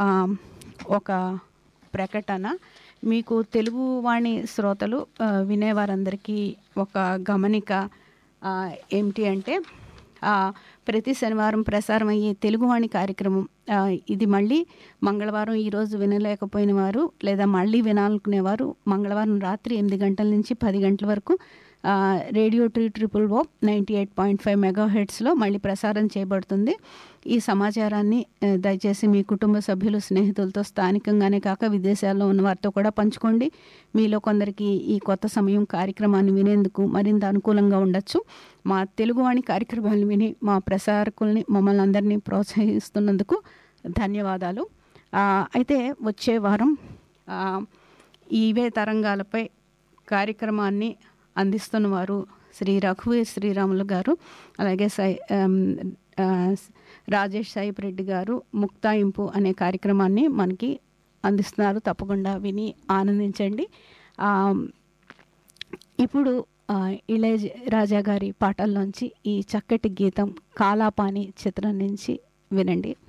ఆ, ఒక ప్రకటన మీకు తెలుగు వాణి శ్రోతలు ఆ, వినేవారందరికీ ఒక గమనిక ఆ, ఏమిటి అంటే ఆ, ప్రతి శనివారం ప్రసారం అయ్యే తెలుగువాణి కార్యక్రమం ఆ, ఇది మళ్ళీ మంగళవారం ఈరోజు వినలేకపోయిన వారు లేదా మళ్ళీ వినాలనుకునేవారు మంగళవారం రాత్రి ఎనిమిది గంటల నుంచి పది గంటల వరకు ఆ, radio tree triple O ninety eight point five mega హెడ్స్లో మళ్ళీ ప్రసారం చేయబడుతుంది ఈ సమాచారాన్ని ఆ, దయచేసి మీ కుటుంబ సభ్యులు స్నేహితులతో స్థానికంగానే కాక విదేశాల్లో ఉన్న వారితో కూడా పంచుకోండి మీలో కొందరికి ఈ కొత్త సమయం కార్యక్రమాన్ని వినేందుకు మరింత అనుకూలంగా ఉండొచ్చు మా తెలుగువాణి కార్యక్రమాన్ని విని మా ప్రసారకుల్ని మమ్మల్ని అందరినీ ప్రోత్సహిస్తున్నందుకు ధన్యవాదాలు ఆ, అయితే వచ్చే వారం ఆ, ఈవే తరంగాలపై కార్యక్రమాన్ని అందిస్తున్న వారు శ్రీ రఘువీర్ శ్రీరాములు గారు అలాగే సై ఆమ్, ఆ, రాజేష్ సాయిప్ రెడ్డి గారు ముక్తాయింపు అనే కార్యక్రమాన్ని మనకి అందిస్తున్నారు తప్పకుండా విని ఆనందించండి ఆ, ఇప్పుడు ఆ, ఇళయ రాజా గారి పాటల్లోంచి ఈ చక్కటి గీతం కాలాపాని చిత్రం నుంచి వినండి